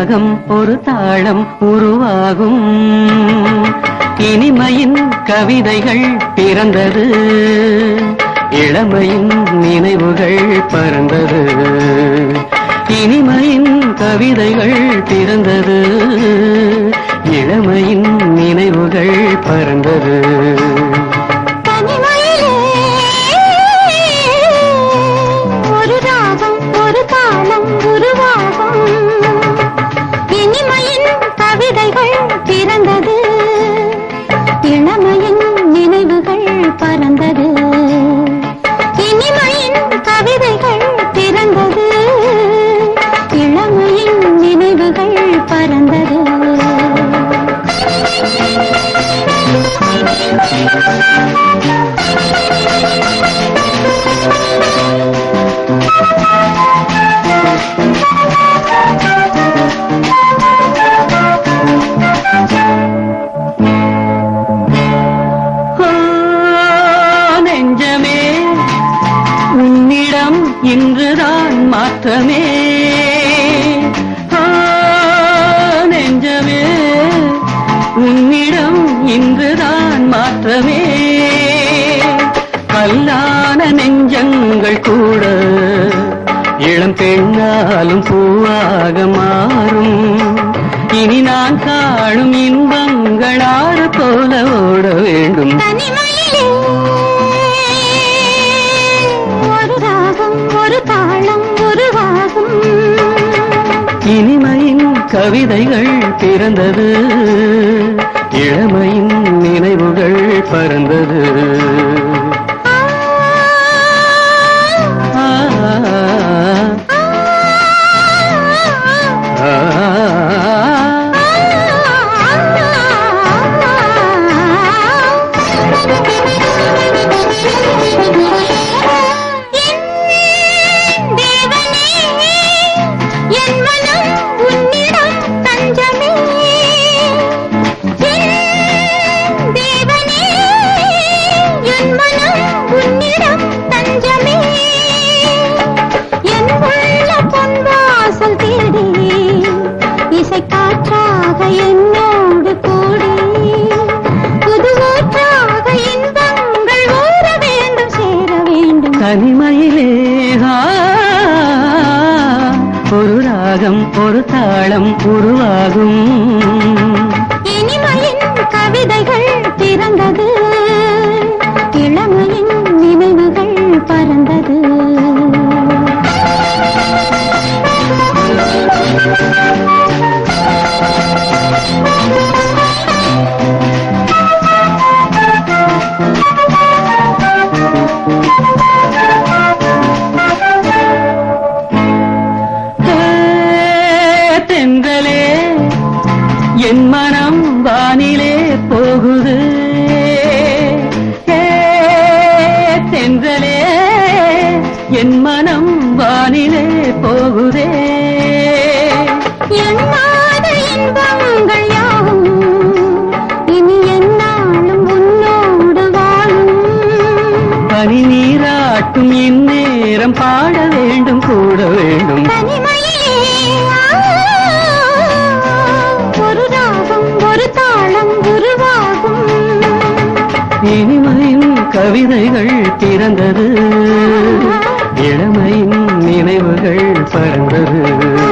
ராகம் ஒரு தாளம் உருவாகும் இனிமையின் கவிதைகள் பிறந்தது இளமையின் நினைவுகள் பறந்தது இனிமையின் கவிதைகள் பிறந்தது இளமையின் நினைவுகள் பறந்தது தனிமையிலே ஒரு ராகம் ஒரு தாளம் உருவாகும் இனிமையின் கவிதைகள் பிறந்தது இளமையின் நினைவுகள் பறந்தது இனிமையின் கவிதைகள் பிறந்தது இளமையின் நினைவுகள் பறந்தது ஆ, நெஞ்சமே உன்னிடம் இன்றுதான் மாற்றமே ஆ, நெஞ்சமே உன்னிடம் இன்றுதான் மாற்றமே கல்லான நெஞ்சங்கள் கூட இளம் பெண்ணாலும் பூவாக மாறும் இனி நான் காணும் இன்பங்கள் ஆறு போல ஓட வேண்டும் தனிமையிலே ஒரு ராகம் ஒரு தாளம் உருவாகும் இனிமையின் கவிதைகள் பிறந்தது இளமையின் நினைவுகள் பறந்தது ஆ, ஆ, ஆ, ஆ, என் தேவனே, என் மனம் உன்னிடம் தஞ்சமே. என் தேவனே, என் மனம் உன்னிடம் தஞ்சமே. என் உள்ள பொன்வாசல் தேடி இசை காற்றாக என்னோடு கூடி புது ஊற்றாக இன்பங்கள் ஊற வேண்டும் சேர வேண்டும் தனிமையிலே ஆ, ஒரு ராகம் ஒரு தாளம் உருவாகும் இனிமையின் கவிதைகள் பிறந்தது இளமையின் நினைவுகள் பறந்தது ஏ, தென்றலே என் மனம் வானிலே போகுது ஏ, தென்றலே என் மனம் வானிலே போகுதே எண்ணாத இன்பங்கள் யாவும் இனி என்னாலும் உன்னோடு வாழும் பனி நீராட்டும் இந்நேரம் பாட வேண்டும் கூட வேண்டும் தனிமையிலே ஆ, ஒரு ராகம் ஒரு தாளம் உருவாகும் இனிமையின் கவிதைகள் பிறந்தது இளமையின் நினைவுகள் பறந்தது